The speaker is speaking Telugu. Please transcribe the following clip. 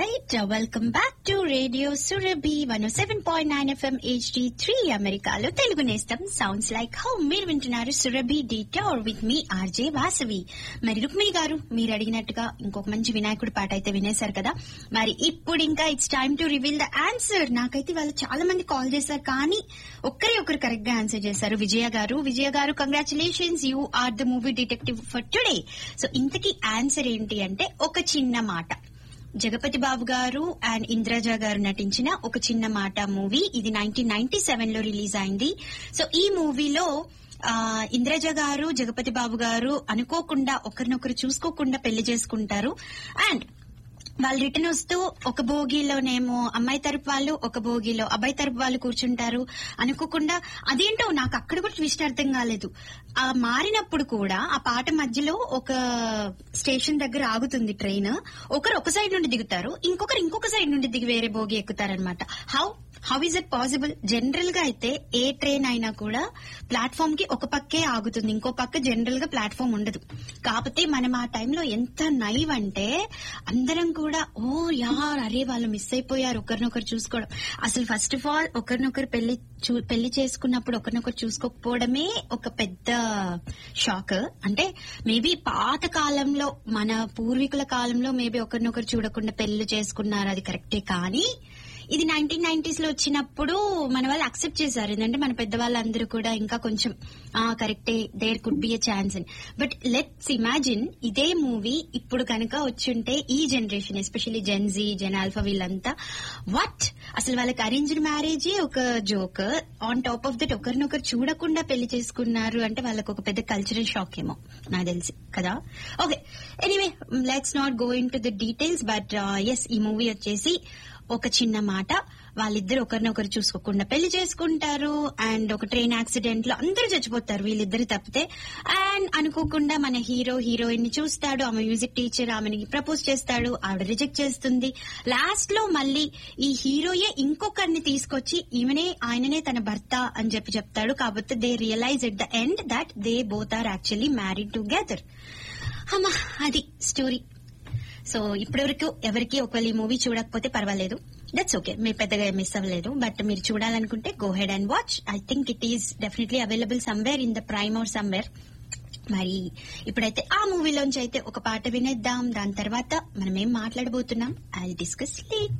right welcome back to radio Surabhi one seven point nine FM HD three అమెరికాలో తెలుగు నేస్తం సౌండ్స్ లైక్ హౌ మీరు వింటున్నారు Surabhi detour with me RJ Vasavi మరి రుక్మిణి గారు మీరు అడిగినట్టుగా ఇంకొక మంచి వినాయకుడి పాట అయితే వినేశారు కదా మరి ఇప్పుడు ఇంకా it's time to reveal the answer నాకైతే వాళ్ళు చాలా మంది కాల్ చేశారు కానీ ఒక్కరే ఒకరు కరెక్ట్ గా ఆన్సర్ చేశారు విజయ garu Vijaya garu congratulations you are the movie detective for today so ఇంతకీ ఆన్సర్ ఏంటి అంటే ఒక చిన్న మాట జగపతి బాబు గారు అండ్ ఇంద్రజ గారు నటించిన ఒక చిన్న మాట మూవీ ఇది నైన్టీన్ నైన్టీ సెవెన్ లో రిలీజ్ అయింది సో ఈ మూవీలో ఆ, ఇంద్రజ గారు జగపతి బాబు గారు అనుకోకుండా ఒకరినొకరు చూసుకోకుండా పెళ్లి చేసుకుంటారు అండ్ వాళ్ళు రిటర్న్ వస్తూ ఒక భోగిలోనేమో అమ్మాయి తరపు వాళ్ళు ఒక భోగిలో అబ్బాయి తరపు వాళ్ళు కూర్చుంటారు అనుకోకుండా అదేంటో నాకు అక్కడ కూడా ట్విస్ట్ అర్థం కాలేదు ఆ మారినప్పుడు కూడా ఆ పాట మధ్యలో ఒక స్టేషన్ దగ్గర ఆగుతుంది ట్రైన్ ఒకరు ఒక సైడ్ నుండి దిగుతారు ఇంకొకరు ఇంకొక సైడ్ నుండి దిగి వేరే భోగి ఎక్కుతారనమాట how how is it possible general గా అయితే ఏ ట్రైన్ అయినా కూడా ప్లాట్ఫామ్ కి ఒక పక్కే ఆగుతుంది ఇంకో పక్క జనరల్ గా ప్లాట్ఫామ్ ఉండదు కాకపోతే మనం ఆ టైంలో ఎంత నైవ్ అంటే అందరం కూడా ఓ యార్ అరే వాళ్ళు మిస్ అయిపోయారు ఒకరినొకరు చూసుకోవడం అసలు ఫస్ట్ ఆఫ్ ఆల్ ఒకరినొకరు పెళ్లి చూ- పెళ్లి చేసుకున్నప్పుడు ఒకరినొకరు చూసుకోకపోవడమే ఒక పెద్ద షాక్ అంటే మేబీ పాత కాలంలో మన పూర్వీకుల కాలంలో మేబీ ఒకరినొకరు చూడకుండా పెళ్లి చేసుకున్నారు అది కరెక్టే కానీ ఇది నైన్టీన్ నైన్టీస్ లో వచ్చినప్పుడు మన వాళ్ళు అక్సెప్ట్ చేశారు ఏంటంటే మన పెద్దవాళ్ళందరూ కూడా ఇంకా కొంచెం ఆ కరెక్టే there could be a chance అని బట్ లెట్స్ ఇమాజిన్ ఇదే మూవీ ఇప్పుడు కనుక వచ్చుంటే ఈ generation especially Gen Z Gen Alpha వీళ్ళంతా వాట్ అసలు వాళ్ళకి అరేంజ్డ్ మ్యారేజ్ ఒక joke on top of that ఒకరినొకరు చూడకుండా పెళ్లి చేసుకున్నారు అంటే వాళ్ళకి ఒక పెద్ద కల్చరల్ షాక్ ఏమో నాకు తెలిసి కదా okay anyway let's not go into the details but yes ఈ మూవీ వచ్చేసి ఒక చిన్న మాట వాళ్ళిద్దరు ఒకరినొకరు చూసుకోకుండా పెళ్లి చేసుకుంటారు అండ్ ఒక ట్రైన్ యాక్సిడెంట్ లో అందరూ చచ్చిపోతారు వీళ్ళిద్దరు తప్పితే అండ్ అనుకోకుండా మన హీరో హీరోయిన్ ని చూస్తాడు ఆమె మ్యూజిక్ టీచర్ ఆమెని ప్రపోజ్ చేస్తాడు ఆవిడ రిజెక్ట్ చేస్తుంది లాస్ట్ లో మళ్ళీ ఈ హీరోయే ఇంకొకరిని తీసుకొచ్చి ఈమెనే ఆయననే తన భర్త అని చెప్పి చెప్తాడు కాబట్టి they realise at the end that they both are actually married together అమ్మా అది స్టోరీ సో ఇప్పటివరకు ఎవరికి ఒకవేళ ఈ మూవీ చూడకపోతే పర్వాలేదు దట్స్ ఓకే మీరు పెద్దగా మిస్ అవ్వలేదు బట్ మీరు చూడాలనుకుంటే go ahead and watch I think it is definitely available somewhere in the Prime or somewhere మరి ఇప్పుడైతే ఆ మూవీలోంచి అయితే ఒక పాట వినేద్దాం దాని తర్వాత మనం ఏం మాట్లాడబోతున్నాం ఐ డిస్కస్ లేటర్